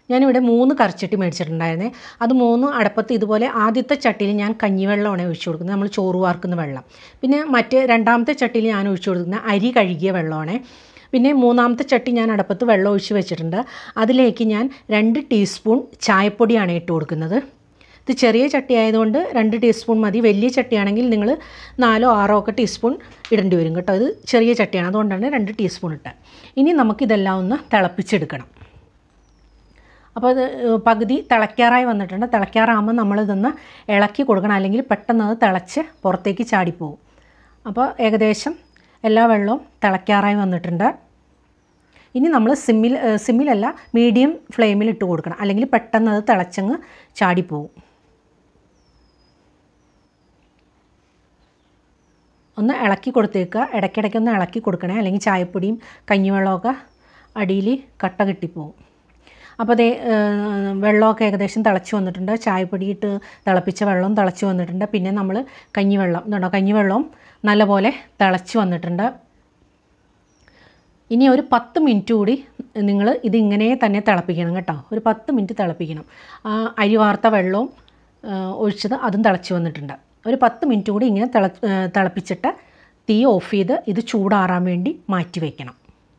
ഞാനിവിടെ മൂന്ന് കറിച്ചട്ടി മേടിച്ചിട്ടുണ്ടായിരുന്നേ അത് മൂന്നും അടപ്പത്ത് ഇതുപോലെ ആദ്യത്തെ ചട്ടിയിൽ ഞാൻ കഞ്ഞിവെള്ളമാണ് ഒഴിച്ചു കൊടുക്കുന്നത് നമ്മൾ ചോറ് വാർക്കുന്ന വെള്ളം പിന്നെ മറ്റ് രണ്ടാമത്തെ ചട്ടിയിൽ ഞാൻ ഒഴിച്ചു കൊടുക്കുന്ന അരി കഴുകിയ വെള്ളമാണ് പിന്നെ മൂന്നാമത്തെ ചട്ടി ഞാൻ അടപ്പത്ത് വെള്ളം ഒഴിച്ച് വെച്ചിട്ടുണ്ട് അതിലേക്ക് ഞാൻ രണ്ട് ടീസ്പൂൺ ചായപ്പൊടിയാണ് ഇട്ട് കൊടുക്കുന്നത് ഇത് ചെറിയ ചട്ടി ആയതുകൊണ്ട് രണ്ട് ടീസ്പൂൺ മതി വലിയ ചട്ടിയാണെങ്കിൽ നിങ്ങൾ നാലോ ആറോ ഒക്കെ ടീസ്പൂൺ ഇടേണ്ടി വരും കേട്ടോ ഇത് ചെറിയ ചട്ടിയാണ് അതുകൊണ്ടാണ് രണ്ട് ടീസ്പൂൺ ഇട്ടത് ഇനി നമുക്കിതെല്ലാം ഒന്ന് തിളപ്പിച്ചെടുക്കണം അപ്പോൾ ഇത് പകുതി തിളയ്ക്കാറായി വന്നിട്ടുണ്ട് തിളയ്ക്കാറാകുമ്പോൾ നമ്മളിതൊന്ന് ഇളക്കി കൊടുക്കണം അല്ലെങ്കിൽ പെട്ടെന്ന് അത് തിളച്ച് പുറത്തേക്ക് ചാടിപ്പോവും അപ്പോൾ ഏകദേശം എല്ലാ വെള്ളവും തിളയ്ക്കാറായി വന്നിട്ടുണ്ട് ഇനി നമ്മൾ സിമ്മിൽ ഏഹ് സിമ്മിലല്ല മീഡിയം ഫ്ലെയിമിൽ ഇട്ട് കൊടുക്കണം അല്ലെങ്കിൽ പെട്ടെന്ന് അത് തിളച്ചങ്ങ് ചാടിപ്പോവും ഒന്ന് ഇളക്കി കൊടുത്തേക്കുക ഇടയ്ക്കിടയ്ക്ക് ഒന്ന് ഇളക്കി കൊടുക്കണേ അല്ലെങ്കിൽ ചായപ്പൊടിയും കഞ്ഞിവെള്ളമൊക്കെ അടിയിൽ കട്ട കിട്ടിപ്പോവും അപ്പോൾ അതേ വെള്ളമൊക്കെ ഏകദേശം തിളച്ച് വന്നിട്ടുണ്ട് ചായപ്പൊടി ഇട്ട് തിളപ്പിച്ച വെള്ളം തിളച്ച് വന്നിട്ടുണ്ട് പിന്നെ നമ്മൾ കഞ്ഞിവെള്ളം ഇതുണ്ടോ കഞ്ഞിവെള്ളവും നല്ലപോലെ തിളച്ച് വന്നിട്ടുണ്ട് ഇനി ഒരു പത്ത് മിനിറ്റ് കൂടി നിങ്ങൾ ഇതിങ്ങനെ തന്നെ തിളപ്പിക്കണം കേട്ടോ ഒരു പത്ത് മിനിറ്റ് തിളപ്പിക്കണം ആ അരി വാർത്ത വെള്ളവും ആ, ഒഴിച്ചത് അതും തിളച്ച് വന്നിട്ടുണ്ട് ഒരു പത്ത് മിനിറ്റ് കൂടി ഇങ്ങനെ തിള ആ, തിളപ്പിച്ചിട്ട് തീ ഓഫ് ചെയ്ത് ഇത് ചൂടാറാൻ വേണ്ടി മാറ്റി വയ്ക്കണം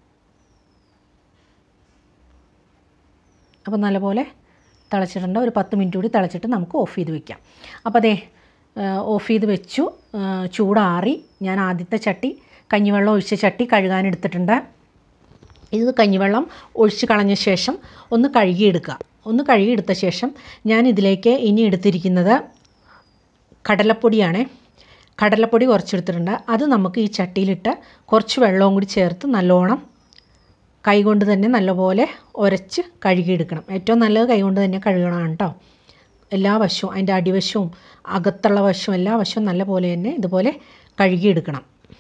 അപ്പോൾ നല്ലപോലെ തിളച്ചിട്ടുണ്ട് ഒരു പത്ത് മിനിറ്റ് കൂടി തിളച്ചിട്ട് നമുക്ക് ഓഫ് ചെയ്ത് വെക്കാം അപ്പോൾ അതേ ഓഫ് ചെയ്ത് വെച്ചു ആ, ചൂടാറി ഞാൻ ആദ്യത്തെ ചട്ടി കഞ്ഞിവെള്ളം ഒഴിച്ച ചട്ടി കഴുകാനെടുത്തിട്ടുണ്ട് ഇത് കഞ്ഞിവെള്ളം ഒഴിച്ച് കളഞ്ഞ ശേഷം ഒന്ന് കഴുകിയെടുക്കുക ഒന്ന് കഴുകിയെടുത്ത ശേഷം ഞാൻ ഇതിലേക്ക് ഇനി എടുത്തിരിക്കുന്നത് കടലപ്പൊടിയാണ് കടലപ്പൊടി കുറച്ചെടുത്തിട്ടുണ്ട് അത് നമുക്ക് ഈ ചട്ടിയിലിട്ട് കുറച്ച് വെള്ളവും കൂടി ചേർത്ത് നല്ലോണം കൈകൊണ്ട് തന്നെ നല്ലപോലെ ഉരച്ച് കഴുകിയെടുക്കണം ഏറ്റവും നല്ലത് കൈകൊണ്ട് തന്നെ കഴുകണം കേട്ടോ എല്ലാ വശവും അതിൻ്റെ അടിവശവും അകത്തുള്ള വശവും എല്ലാ വശവും നല്ലപോലെ തന്നെ ഇതുപോലെ കഴുകിയെടുക്കണം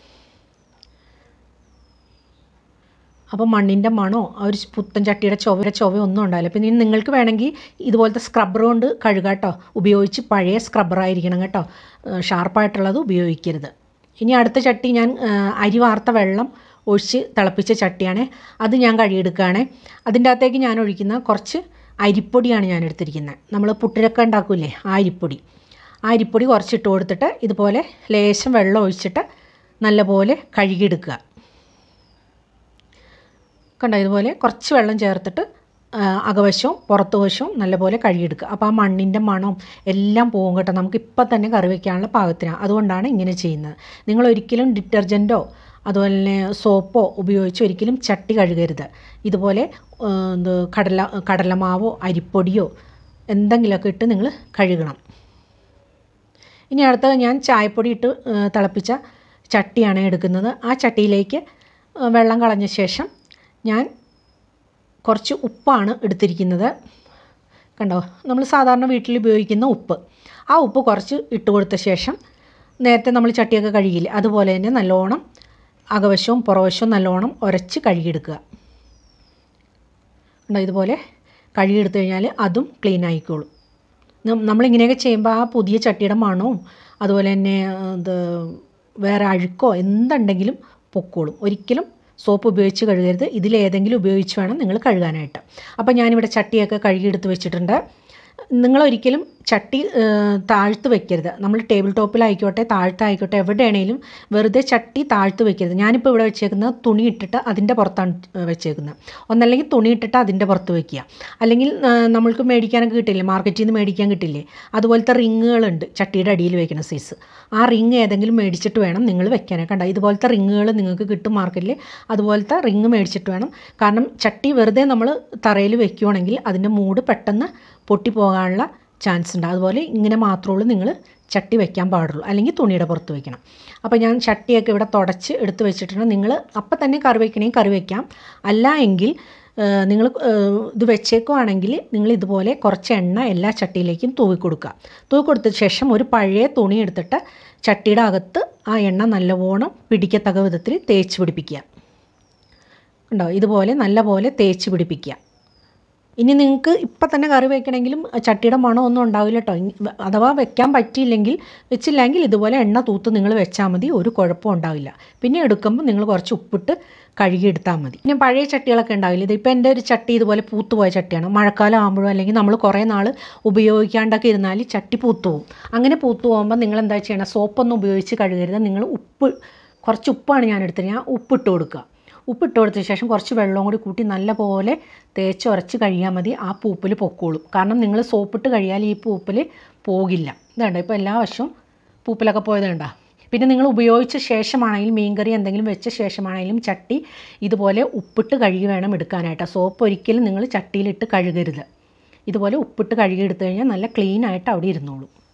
അപ്പോൾ മണ്ണിൻ്റെ മണോ ആ ഒരു പുത്തൻ ചട്ടിയുടെ ചൊവ ചൊവ ഒന്നും ഉണ്ടാവില്ല പിന്നെ ഇനി നിങ്ങൾക്ക് വേണമെങ്കിൽ ഇതുപോലത്തെ സ്ക്രബ്ബർ കൊണ്ട് കഴുകാം കേട്ടോ ഉപയോഗിച്ച് പഴയ സ്ക്രബ്ബർ ആയിരിക്കണം കേട്ടോ ഷാർപ്പായിട്ടുള്ളത് ഉപയോഗിക്കരുത് ഇനി അടുത്ത ചട്ടി ഞാൻ ആ, അരി വാർത്ത വെള്ളം ഒഴിച്ച് തിളപ്പിച്ച ചട്ടിയാണ് അത് ഞാൻ കഴുകിയെടുക്കുകയാണ് അതിൻ്റെ അകത്തേക്ക് ഞാൻ ഒഴിക്കുന്ന കുറച്ച് അരിപ്പൊടിയാണ് ഞാൻ എടുത്തിരിക്കുന്നത് നമ്മൾ പുട്ടിനൊക്കെ ഉണ്ടാക്കൂലേ ആ അരിപ്പൊടി ആ അരിപ്പൊടി കുറച്ച് ഇട്ട് കൊടുത്തിട്ട് ഇതുപോലെ ലേശം വെള്ളം ഒഴിച്ചിട്ട് നല്ലപോലെ കഴുകിയെടുക്കുക കണ്ടോ ഇതുപോലെ കുറച്ച് വെള്ളം ചേർത്തിട്ട് ആ, അകവശവും പുറത്ത് വശവും നല്ലപോലെ കഴുകിയെടുക്കുക അപ്പോൾ ആ മണ്ണിൻ്റെ മണവും എല്ലാം പോകും കേട്ടോ നമുക്ക് ഇപ്പം തന്നെ കറി വയ്ക്കാനുള്ള പാകത്തിനാണ് അതുകൊണ്ടാണ് ഇങ്ങനെ ചെയ്യുന്നത് നിങ്ങൾ ഒരിക്കലും ഡിറ്റർജൻറ്റോ അതുപോലെ തന്നെ സോപ്പോ ഉപയോഗിച്ച് ഒരിക്കലും ചട്ടി കഴുകരുത് ഇതുപോലെ ആ, എന്ത് കടല കടലമാവോ അരിപ്പൊടിയോ എന്തെങ്കിലുമൊക്കെ ഇട്ട് നിങ്ങൾ കഴുകണം ഇനി അടുത്തത് ഞാൻ ചായപ്പൊടി ഇട്ട് ആ, തിളപ്പിച്ച ചട്ടിയാണ് എടുക്കുന്നത് ആ ചട്ടിയിലേക്ക് ആ, വെള്ളം കളഞ്ഞ ശേഷം ഞാൻ കുറച്ച് ഉപ്പാണ് എടുത്തിരിക്കുന്നത് കണ്ടോ നമ്മൾ സാധാരണ വീട്ടിൽ ഉപയോഗിക്കുന്ന ഉപ്പ് ആ ഉപ്പ് കുറച്ച് ഇട്ട് കൊടുത്ത ശേഷം നേരത്തെ നമ്മൾ ചട്ടിയൊക്കെ കഴുകിയില്ലേ അതുപോലെ തന്നെ നല്ലോണം അകവശവും പുറവശവും നല്ലോണം ഉരച്ച് കഴുകിയെടുക്കുക കണ്ടോ ഇതുപോലെ കഴുകിയെടുത്ത് കഴിഞ്ഞാൽ അതും ക്ലീൻ ആയിക്കോളും നം- നമ്മളിങ്ങനെയൊക്കെ ചെയ്യുമ്പോൾ ആ പുതിയ ചട്ടിയുടെ മണവും അതുപോലെ തന്നെ ആ, ഇത് വേറെ അഴുക്കോ എന്തുണ്ടെങ്കിലും പൊക്കോളും ഒരിക്കലും സോപ്പ് ഉപയോഗിച്ച് കഴുകരുത് ഇതിലേതെങ്കിലും ഉപയോഗിച്ച് വേണം നിങ്ങൾ കഴുകാനായിട്ട് അപ്പോൾ ഞാനിവിടെ ചട്ടിയൊക്കെ കഴുകിയെടുത്ത് വെച്ചിട്ടുണ്ട് നിങ്ങളൊരിക്കലും ചട്ടി ആ, താഴ്ത്ത് വെക്കരുത് നമ്മൾ ടേബിൾ ടോപ്പിലായിക്കോട്ടെ താഴ്ത്തായിക്കോട്ടെ എവിടെയാണേലും വെറുതെ ചട്ടി താഴ്ത്ത് വെക്കരുത് ഞാനിപ്പോൾ ഇവിടെ വെച്ചേക്കുന്നത് തുണി ഇട്ടിട്ട് അതിൻ്റെ പുറത്താണ് വെച്ചേക്കുന്നത് ഒന്നല്ലെങ്കിൽ തുണി ഇട്ടിട്ട് അതിൻ്റെ പുറത്ത് വെക്കുക അല്ലെങ്കിൽ ആ, നമ്മൾക്ക് മേടിക്കാനൊക്കെ കിട്ടില്ലേ മാർക്കറ്റിൽ നിന്ന് മേടിക്കാൻ കിട്ടില്ലേ അതുപോലത്തെ റിങ്ങുകളുണ്ട് ചട്ടിയുടെ അടിയിൽ വെക്കുന്ന സൈസ് ആ റിങ് ഏതെങ്കിലും മേടിച്ചിട്ട് വേണം നിങ്ങൾ വെക്കാനൊക്കെ കണ്ട ഇതുപോലത്തെ റിങ്ങുകൾ നിങ്ങൾക്ക് കിട്ടും മാർക്കറ്റിൽ അതുപോലത്തെ റിങ് മേടിച്ചിട്ട് വേണം കാരണം ചട്ടി വെറുതെ നമ്മൾ തറയിൽ വെക്കുകയാണെങ്കിൽ അതിൻ്റെ മൂട് പെട്ടെന്ന് പൊട്ടിപ്പോകാനുള്ള ചാൻസ് ഉണ്ട് അതുപോലെ ഇങ്ങനെ മാത്രമുള്ളൂ നിങ്ങൾ ചട്ടി വെക്കാൻ പാടുള്ളൂ അല്ലെങ്കിൽ തുണിയുടെ പുറത്ത് വെക്കണം അപ്പോൾ ഞാൻ ചട്ടിയൊക്കെ ഇവിടെ തുടച്ച് എടുത്ത് വെച്ചിട്ടുണ്ട് നിങ്ങൾ അപ്പം തന്നെ കറി വയ്ക്കണമെങ്കിൽ കറി വയ്ക്കാം അല്ല എങ്കിൽ നിങ്ങൾ ഇത് വെച്ചേക്കുവാണെങ്കിൽ നിങ്ങൾ ഇതുപോലെ കുറച്ച് എണ്ണ എല്ലാ ചട്ടിയിലേക്കും തൂവി കൊടുക്കുക തൂവി കൊടുത്ത ശേഷം ഒരു പഴയ തുണി എടുത്തിട്ട് ചട്ടിയുടെ അകത്ത് ആ എണ്ണ നല്ലവണ്ണം പിടിക്കത്തക വിധത്തിൽ തേച്ച് പിടിപ്പിക്കുക ഉണ്ടോ ഇതുപോലെ നല്ലപോലെ തേച്ച് പിടിപ്പിക്കുക ഇനി നിങ്ങൾക്ക് ഇപ്പം തന്നെ കറി വയ്ക്കണമെങ്കിലും ചട്ടിയുടെ മണം ഒന്നും ഉണ്ടാവില്ല കേട്ടോ ഇനി വ- അഥവാ വെക്കാൻ പറ്റിയില്ലെങ്കിൽ വെച്ചില്ലെങ്കിൽ ഇതുപോലെ എണ്ണ തൂത്ത് നിങ്ങൾ വെച്ചാൽ മതി ഒരു കുഴപ്പവും ഉണ്ടാവില്ല പിന്നെ എടുക്കുമ്പോൾ നിങ്ങൾ കുറച്ച് ഉപ്പിട്ട് കഴുകിയെടുത്താൽ മതി പിന്നെ പഴയ ചട്ടികളൊക്കെ ഉണ്ടാവില്ല ഇതിപ്പോൾ എൻ്റെ ഒരു ചട്ടി ഇതുപോലെ പൂത്തുപോയ ചട്ടിയാണ് മഴക്കാലം ആകുമ്പോഴും അല്ലെങ്കിൽ നമ്മൾ കുറേ നാൾ ഉപയോഗിക്കാണ്ടൊക്കെ ഇരുന്നാൽ ചട്ടി പൂത്തു പോകും അങ്ങനെ പൂത്തു പോകുമ്പോൾ നിങ്ങൾ എന്താ ചെയ്യണം സോപ്പൊന്നും ഉപയോഗിച്ച് കഴുകരുത് നിങ്ങൾ ഉപ്പ് കുറച്ച് ഉപ്പാണ് ഞാൻ എടുത്തത് ഞാൻ ഉപ്പിട്ട് കൊടുക്കുക ഉപ്പിട്ട് കൊടുത്ത ശേഷം കുറച്ച് വെള്ളവും കൂടി കൂട്ടി നല്ലപോലെ തേച്ച് ഉരച്ച് കഴിയാൽ മതി ആ പൂപ്പിൽ പൊക്കോളും കാരണം നിങ്ങൾ സോപ്പിട്ട് കഴിയാൽ ഈ പൂപ്പിൽ പോകില്ല ഇതുണ്ട് ഇപ്പോൾ എല്ലാ വശവും പൂപ്പിലൊക്കെ പോയത് കണ്ടോ പിന്നെ നിങ്ങൾ ഉപയോഗിച്ച ശേഷമാണെങ്കിലും മീൻകറി എന്തെങ്കിലും വെച്ച ശേഷമാണെങ്കിലും ചട്ടി ഇതുപോലെ ഉപ്പിട്ട് കഴുകി വേണം എടുക്കാനായിട്ട് സോപ്പ് ഒരിക്കലും നിങ്ങൾ ചട്ടിയിലിട്ട് കഴുകരുത് ഇതുപോലെ ഉപ്പിട്ട് കഴുകി എടുത്തു കഴിഞ്ഞാൽ നല്ല ക്ലീൻ ആയിട്ട് അവിടെ ഇരുന്നോളും